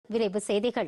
விரைவு செய்திகள்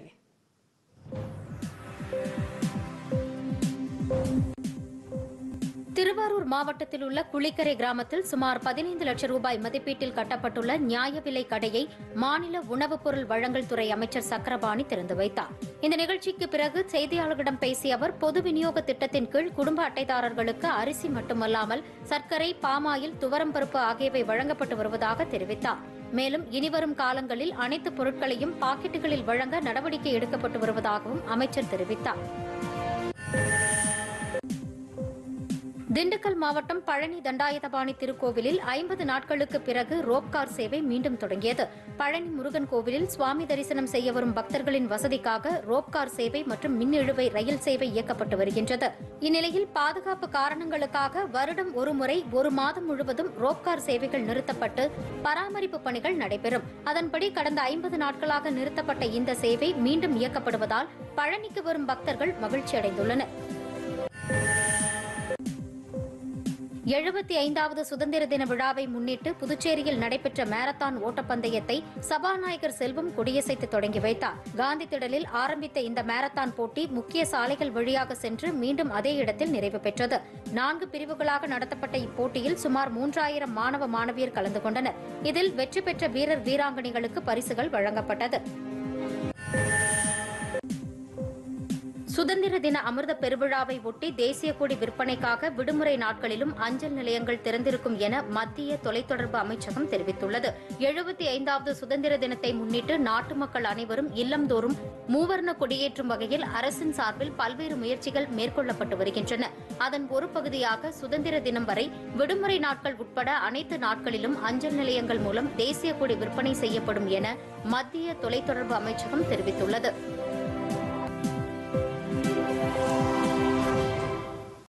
திருவாரூர் மாவட்டத்தில் உள்ள குளிக்கரை கிராமத்தில் சுமார் பதினைந்து லட்சம் ரூபாய் மதிப்பீட்டில் கட்டப்பட்டுள்ள நியாய விலை கடையை மாநில உணவுப் பொருள் வழங்கல் துறை அமைச்சர் சக்கரபாணி திறந்து வைத்தார் இந்த நிகழ்ச்சிக்கு பிறகு செய்தியாளர்களிடம் பேசிய அவர் பொது விநியோக திட்டத்தின் கீழ் குடும்ப அட்டைதாரர்களுக்கு அரிசி மட்டுமல்லாமல் சர்க்கரை பாமாயில் துவரம் பருப்பு ஆகியவை வழங்கப்பட்டு வருவதாக தெரிவித்தார் மேலும் இனிவரும் காலங்களில் அனைத்து பொருட்களையும் பாக்கெட்டுகளில் வழங்க நடவடிக்கை எடுக்கப்பட்டு வருவதாகவும் அமைச்சர் தெரிவித்தார் திண்டுக்கல் மாவட்டம் பழனி தண்டாயுதபாணி திருக்கோவிலில் ஐம்பது நாட்களுக்கு பிறகு ரோப்கார் சேவை மீண்டும் தொடங்கியது பழனி முருகன் கோவிலில் சுவாமி தரிசனம் செய்ய வரும் பக்தர்களின் வசதிக்காக ரோப்கார் சேவை மற்றும் மின் இழுவை ரயில் சேவை இயக்கப்பட்டு வருகின்றது இந்நிலையில் பாதுகாப்பு காரணங்களுக்காக வருடம் ஒருமுறை ஒரு மாதம் முழுவதும் ரோப்கார் சேவைகள் நிறுத்தப்பட்டு பராமரிப்பு பணிகள் நடைபெறும் அதன்படி கடந்த ஐம்பது நாட்களாக நிறுத்தப்பட்ட இந்த சேவை மீண்டும் இயக்கப்படுவதால் பழனிக்கு வரும் பக்தர்கள் மகிழ்ச்சி அடைந்துள்ளனர் எழுபத்தி ஐந்தாவது சுதந்திர தின விழாவை முன்னிட்டு புதுச்சேரியில் நடைபெற்ற மாரத்தான் ஓட்டப்பந்தயத்தை சபாநாயகர் செல்வம் கொடியசைத்து தொடங்கி வைத்தார் காந்தி திடலில் ஆரம்பித்த இந்த மாரத்தான் போட்டி முக்கிய சாலைகள் வழியாக சென்று மீண்டும் அதே இடத்தில் நிறைவு பெற்றது நான்கு பிரிவுகளாக நடத்தப்பட்ட இப்போட்டியில் சுமார் மூன்றாயிரம் மாணவ மாணவியர் கலந்து கொண்டனர் இதில் வெற்றி பெற்ற வீரர் வீராங்கனைகளுக்கு பரிசுகள் வழங்கப்பட்டது சுதந்திர தின அமிர்த பெருவிழாவை ஒட்டி தேசிய கொடி விற்பனைக்காக விடுமுறை நாட்களிலும் அஞ்சல் நிலையங்கள் திறந்திருக்கும் என மத்திய தொலைத்தொடர்பு அமைச்சகம் தெரிவித்துள்ளது எழுபத்தி ஐந்தாவது சுதந்திர தினத்தை முன்னிட்டு நாட்டு மக்கள் அனைவரும் இல்லந்தோறும் மூவர்ண கொடியேற்றும் வகையில் அரசின் சார்பில் பல்வேறு முயற்சிகள் மேற்கொள்ளப்பட்டு வருகின்றன அதன் ஒரு பகுதியாக சுதந்திர தினம் வரை விடுமுறை நாட்கள் உட்பட அனைத்து நாட்களிலும் அஞ்சல் நிலையங்கள் மூலம் தேசிய கொடி விற்பனை செய்யப்படும் என மத்திய தொலைத்தொடர்பு அமைச்சகம் தெரிவித்துள்ளது